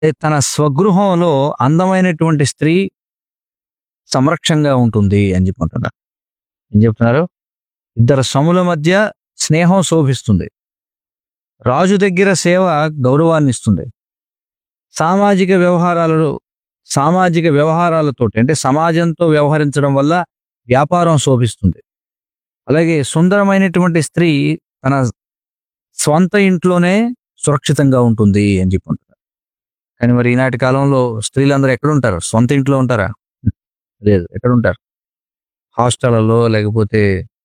తన స్వగృహంలో అందమైనటువంటి స్త్రీ సంరక్షంగా ఉంటుంది అని చెప్పుకుంటున్నారు ఏం చెప్తున్నారు ఇద్దరు సముల మధ్య స్నేహం శోభిస్తుంది రాజు దగ్గర సేవ గౌరవాన్ని ఇస్తుంది సామాజిక వ్యవహారాలలో సామాజిక వ్యవహారాలతో అంటే సమాజంతో వ్యవహరించడం వల్ల వ్యాపారం శోభిస్తుంది అలాగే సుందరమైనటువంటి స్త్రీ తన స్వంత ఇంట్లోనే సురక్షితంగా ఉంటుంది అని చెప్పుకుంటారు కానీ మరి ఈనాటి కాలంలో స్త్రీలందరూ ఎక్కడ ఉంటారు సొంత ఇంట్లో ఉంటారా లేదు ఎక్కడ ఉంటారు హాస్టళ్లలో లేకపోతే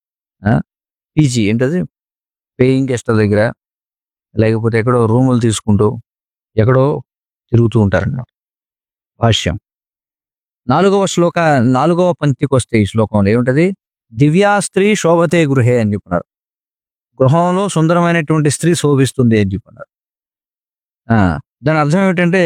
పీజీ ఏంటది పేయింగ్ గెస్ట్ దగ్గర లేకపోతే ఎక్కడో రూములు తీసుకుంటూ ఎక్కడో తిరుగుతూ ఉంటారన్నమాట భాష్యం నాలుగవ శ్లోక నాలుగవ పంక్తికి వస్తే ఈ శ్లోకంలో ఏముంటది దివ్యా స్త్రీ శోభతే గృహే అని చెప్పినారు గృహంలో సుందరమైనటువంటి స్త్రీ శోభిస్తుంది అని చెప్పినారు ఆ, దాని అర్థం ఏమిటంటే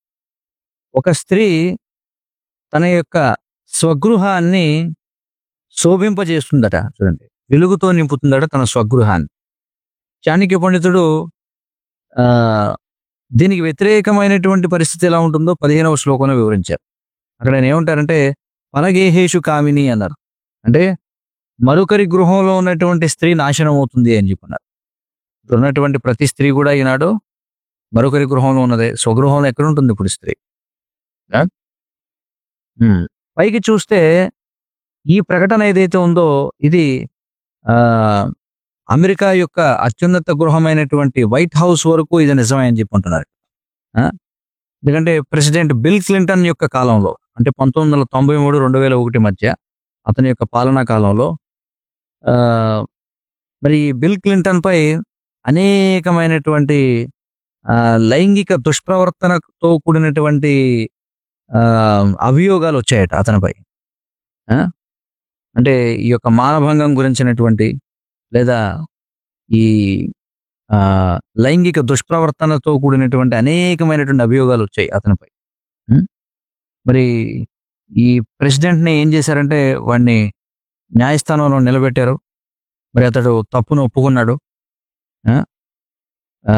ఒక స్త్రీ తన యొక్క స్వగృహాన్ని శోభింపజేస్తుందట చూడండి వెలుగుతో నింపుతుందట తన స్వగృహాన్ని చాణక్య పండితుడు ఆ దీనికి వ్యతిరేకమైనటువంటి పరిస్థితి ఎలా ఉంటుందో పదిహేనవ శ్లోకంలో వివరించారు అక్కడ ఆయన ఏమంటారంటే పరగేహేషు కామిని అన్నారు అంటే మరొకరి గృహంలో ఉన్నటువంటి స్త్రీ నాశనం అవుతుంది అని చెప్పన్నారు ఇప్పుడు ఉన్నటువంటి ప్రతి స్త్రీ కూడా ఈనాడు మరొకరి గృహంలో ఉన్నదే స్వగృహంలో ఎక్కడ ఉంటుంది ఇప్పుడు స్త్రీ ఆ? ఉమ్. పైకి చూస్తే ఈ ప్రకటన ఏదైతే ఉందో ఇది ఆ అమెరికా యొక్క అత్యున్నత గృహమైనటువంటి వైట్ హౌస్ వరకు ఇది నిజమే అని చెప్పుకుంటున్నారు ఆ? ఎందుకంటే ప్రెసిడెంట్ బిల్ క్లింటన్ యొక్క కాలంలో అంటే పంతొమ్మిది వందల తొంభై మూడు రెండు వేల ఒకటి మధ్య అతని యొక్క పాలనా కాలంలో ఆ, మరి ఈ బిల్ క్లింటన్ పై అనేకమైనటువంటి ఆ, లైంగిక దుష్ప్రవర్తనతో కూడినటువంటి ఆ, అభియోగాలు వచ్చాయట అతనిపై ఆ? అంటే ఈ యొక్క మానభంగం గురించినటువంటి లేదా ఈ ఆ, లైంగిక దుష్ప్రవర్తనతో కూడినటువంటి అనేకమైనటువంటి అభియోగాలు వచ్చాయి అతనిపై ఉం? మరి ఈ ప్రెసిడెంట్ ని ఏం చేశారంటే వాడిని న్యాయస్థానంలో నిలబెట్టారు మరి అతడు తప్పును ఒప్పుకున్నాడు ఆ? ఆ,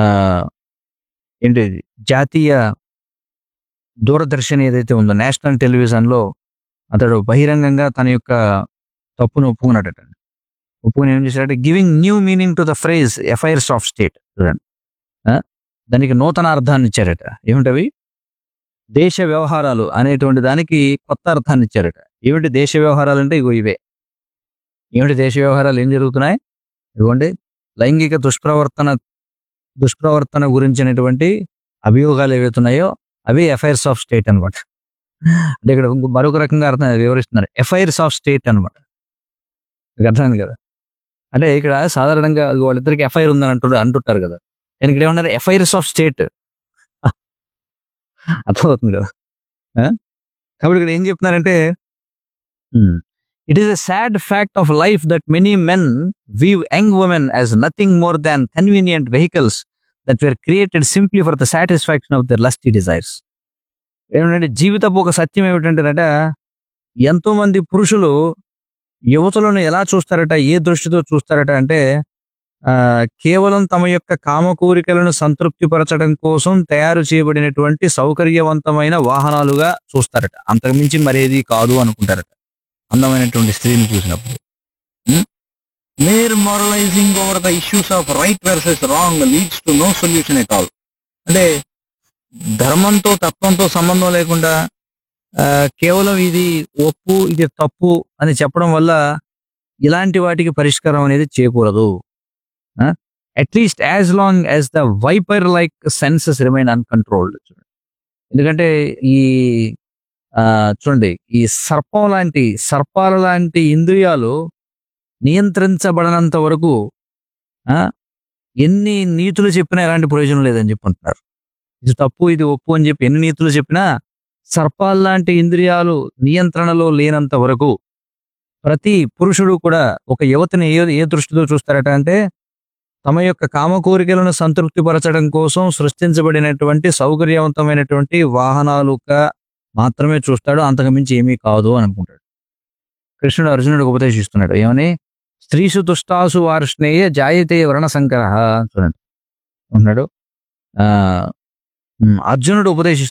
ఏంటి జాతీయ దూరదర్శన్ ఏదైతే ఉందో నేషనల్ టెలివిజన్ లో అతడు బహిరంగంగా తన యొక్క తప్పును ఒప్పుకున్నాడట ఒప్పుకుని ఏం చేశాడంటే giving new meaning to the phrase FIRs of state చూడండి ఆ? దానికి నూతన అర్థాన్ని ఇచ్చారట ఏమిటవి దేశ వ్యవహారాలు అనేటువంటి దానికి కొత్త అర్థాన్ని ఇచ్చారట ఏమిటి దేశ వ్యవహారాలు అంటే ఇగో ఇవే ఏమిటి దేశ వ్యవహారాలు ఏం జరుగుతున్నాయి ఇదిగోండి లైంగిక దుష్ప్రవర్తన దుష్ప్రవర్తన గురించినటువంటి అభియోగాలు ఏవైతున్నాయో అవి ఎఫ్ఐఆర్స్ ఆఫ్ స్టేట్ అన్నమాట అంటే ఇక్కడ ఇంకో మరొక రకంగా అర్థం వివరిస్తున్నారు ఎఫ్ఐఆర్స్ ఆఫ్ స్టేట్ అన్నమాట మీకు అర్థమైంది కదా అంటే ఇక్కడ సాధారణంగా వాళ్ళిద్దరికి ఎఫ్ఐఆర్ ఉందని అంటు అంటుంటారు కదా నేను ఇక్కడ ఏమన్నారు ఎఫ్ఐఆర్స్ ఆఫ్ స్టేట్ అర్థమవుతుంది కదా ఆ? కాబట్టి ఇక్కడ ఏం చెప్తున్నారంటే it is a sad fact of life that many men view young women as nothing more than convenient vehicles that were created simply for the satisfaction of their lusty desires ఏమిటంటే జీవితపు ఒక సత్యం ఏమిటంటే ఎంతో మంది పురుషులు యువతులను ఎలా చూస్తారట ఏ దృష్టితో చూస్తారట అంటే ఆ కేవలం తమ యొక్క కామ కోరికలను సంతృప్తిపరచడం కోసం తయారు చేయబడినటువంటి సౌకర్యవంతమైన వాహనాలుగా చూస్తారట అంతకుమించి మరేది కాదు అనుకుంటారట అందమైనటువంటి స్త్రీని చూసినప్పుడు mere moralising over the issues of right versus wrong leads to no solution at all అంటే ధర్మంతో తత్వంతో సంబంధం లేకుండా ఆ, కేవలం ఇది ఒప్పు ఇది తప్పు అని చెప్పడం వల్ల ఇలాంటి వాటికి పరిష్కారం అనేది చేయకూడదు at least as long as the viper like senses remain uncontrolled ఎందుకంటే ఈ ఆ, చూడండి ఈ సర్పం లాంటి సర్పాల లాంటి ఇంద్రియాలు నియంత్రించబడనంత వరకు ఆ, ఎన్ని నీతులు చెప్పినా ఎలాంటి ప్రయోజనం లేదని చెప్పుకుంటున్నారు ఇది తప్పు ఇది ఒప్పు అని చెప్పి ఎన్ని నీతులు చెప్పినా సర్పాల లాంటి ఇంద్రియాలు నియంత్రణలో లేనంత వరకు ప్రతి పురుషుడు కూడా ఒక యువతిని ఏ ఏ దృష్టితో చూస్తారట అంటే తమ యొక్క కామ కోరికలను సంతృప్తిపరచడం కోసం సృష్టించబడినటువంటి సౌకర్యవంతమైనటువంటి వాహనాలుగా మాత్రమే చూస్తాడు అంతకుమించి ఏమీ కాదు అని అనుకుంటాడు కృష్ణుడు అర్జునుడికి ఉపదేశిస్తున్నాడు ఏమని స్త్రీసు తుష్టాసు వార్ష్ణేయ జాయతే వర్ణ సంకర చూడండి ఉన్నాడు ఆ ఉమ్, అర్జునుడు ఉపదేశిస్తున్నాడు